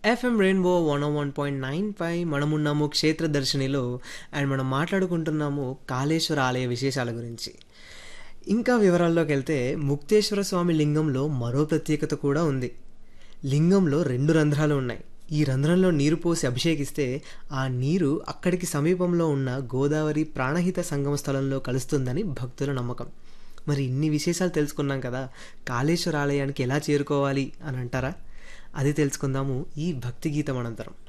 FM rainbow one one point nine five మనమున్నాము క్షేత్ర దర్శనిలో అండ్ మనం మాట్లాడుకుంటున్నాము కాళేశ్వర ఆలయ విశేషాల గురించి ఇంకా వివరాల్లోకి వెళ్తే ముక్తేశ్వర స్వామి లింగంలో మరో ప్రత్యేకత కూడా ఉంది లింగంలో రెండు రంధ్రాలు ఉన్నాయి ఈ రంధ్రంలో నీరు పోసి అభిషేకిస్తే ఆ నీరు అక్కడికి సమీపంలో ఉన్న గోదావరి ప్రాణహిత సంగమ స్థలంలో కలుస్తుందని భక్తుల నమ్మకం మరి ఇన్ని విశేషాలు తెలుసుకున్నాం కదా కాళేశ్వర ఆలయానికి ఎలా చేరుకోవాలి అని అంటారా అది తెలుసుకుందాము ఈ భక్తి గీతం అనంతరం